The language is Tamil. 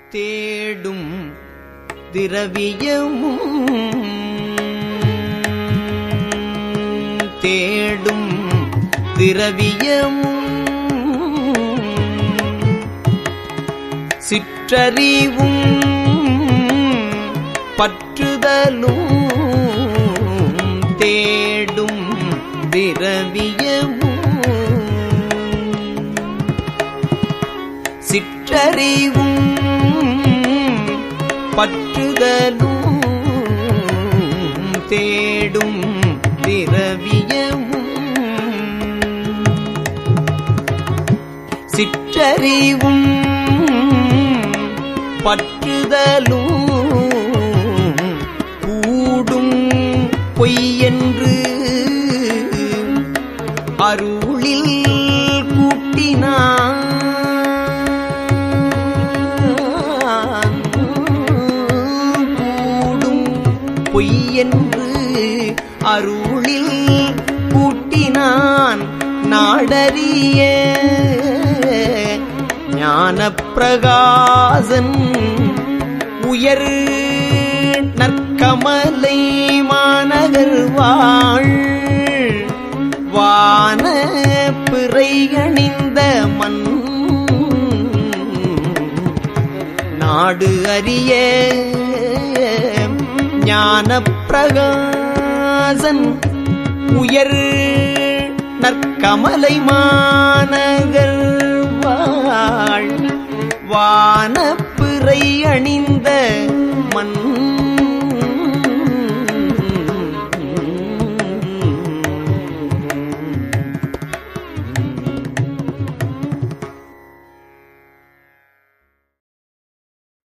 தேடும் திரவியமும் தேடும் திரவியமும் சிற்றறிவும் பற்றுதலும் தேடும் திரவியமும் சிற்றறிவும் பற்றுதலும் தேடும் திரவியமும் சிற்றறிவும் பற்றுதலும் கூடும் பொய்யென்று அருளில் கூட்டினான் கூடும் பொய்யென்று அருளில் கூட்டினான் நாடறிய ஞானப்பிரகாசன் உயர் நற்கமலை மாநகர் வாழ் வான பிறை அணிந்த மண் நாடு அறிய ஞானப்பிரகாசன் உயர் நற்கமலை மாநகர் வாழ் வான பிறை